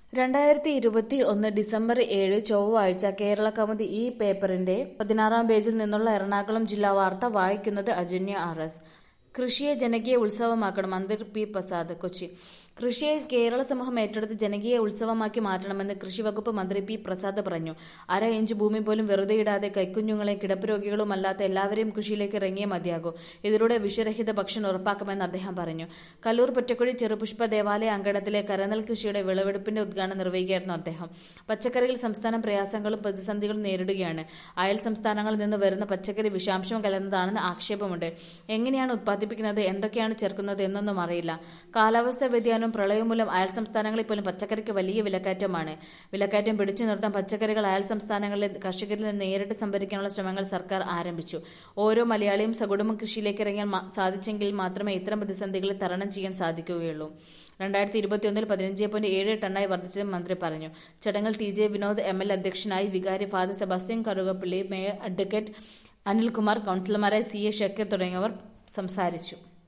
രണ്ടായിരത്തി ഇരുപത്തി ഒന്ന് ഡിസംബർ ഏഴ് ചൊവ്വാഴ്ച കേരള കൗമുദി ഈ പേപ്പറിന്റെ പതിനാറാം പേജിൽ നിന്നുള്ള എറണാകുളം ജില്ലാ വാർത്ത വായിക്കുന്നത് അജന്യ ആർ എസ് കൃഷിയെ ജനകീയ ഉത്സവമാക്കണം മന്ത്രി പി പ്രസാദ് കൊച്ചി കൃഷിയെ കേരള സമൂഹം ഏറ്റെടുത്ത് ജനകീയ ഉത്സവമാക്കി മാറ്റണമെന്ന് കൃഷി വകുപ്പ് മന്ത്രി പി പ്രസാദ് പറഞ്ഞു അര ഇഞ്ച് ഭൂമി പോലും വെറുതെ ഇടാതെ കൈക്കുഞ്ഞുങ്ങളെയും കിടപ്പ് രോഗികളുമല്ലാത്ത എല്ലാവരെയും കൃഷിയിലേക്ക് ഇറങ്ങിയേ മതിയാകൂ ഇതിലൂടെ വിഷരഹിത ഭക്ഷണം ഉറപ്പാക്കുമെന്ന് അദ്ദേഹം പറഞ്ഞു കല്ലൂർ പൊറ്റക്കുഴി ചെറുപുഷ്പ ദേവാലയ അങ്കണത്തിലെ കരനെൽ കൃഷിയുടെ വിളവെടുപ്പിന്റെ ഉദ്ഘാടനം നിർവഹിക്കുകയായിരുന്നു അദ്ദേഹം പച്ചക്കറിയിൽ സംസ്ഥാനം പ്രയാസങ്ങളും പ്രതിസന്ധികളും നേരിടുകയാണ് അയൽ സംസ്ഥാനങ്ങളിൽ നിന്ന് വരുന്ന പച്ചക്കറി വിഷാംശം കലർന്നതാണെന്ന് ആക്ഷേപമുണ്ട് എങ്ങനെയാണ് ഉത്പാദിപ്പിക്കുന്നത് എന്തൊക്കെയാണ് ചേർക്കുന്നത് എന്നൊന്നും അറിയില്ല കാലാവസ്ഥാ വ്യതിയാനവും പ്രളയവും മൂലം അയൽ സംസ്ഥാനങ്ങളിൽ പോലും പച്ചക്കറിക്ക് വലിയ വിലക്കയറ്റമാണ് വിലക്കയറ്റം പിടിച്ചു നിർത്താൻ പച്ചക്കറികൾ അയൽ സംസ്ഥാനങ്ങളിലെ കർഷകരിൽ നിന്ന് നേരിട്ട് സംഭരിക്കാനുള്ള ശ്രമങ്ങൾ സർക്കാർ ആരംഭിച്ചു ഓരോ മലയാളിയും സകുടുംബം കൃഷിയിലേക്ക് ഇറങ്ങിയാൽ മാ- സാധിച്ചെങ്കിൽ മാത്രമേ ഇത്തരം പ്രതിസന്ധികളെ തരണം ചെയ്യാൻ സാധിക്കുകയുള്ളൂ രണ്ടായിരത്തി ഇരുപത്തിയൊന്നിൽ പതിനഞ്ച് പോയിന്റ് ഏഴ് ടണ്ണായി വർദ്ധിച്ചതും മന്ത്രി പറഞ്ഞു ചടങ്ങിൽ T J Vinod M L അധ്യക്ഷനായി വികാരി father Sebastian Karukappally mayor advocate Anilkumar കൌൺസിലർമാരായ സി എ ഷക്കീർ തുടങ്ങിയവർ സംസാരിച്ചു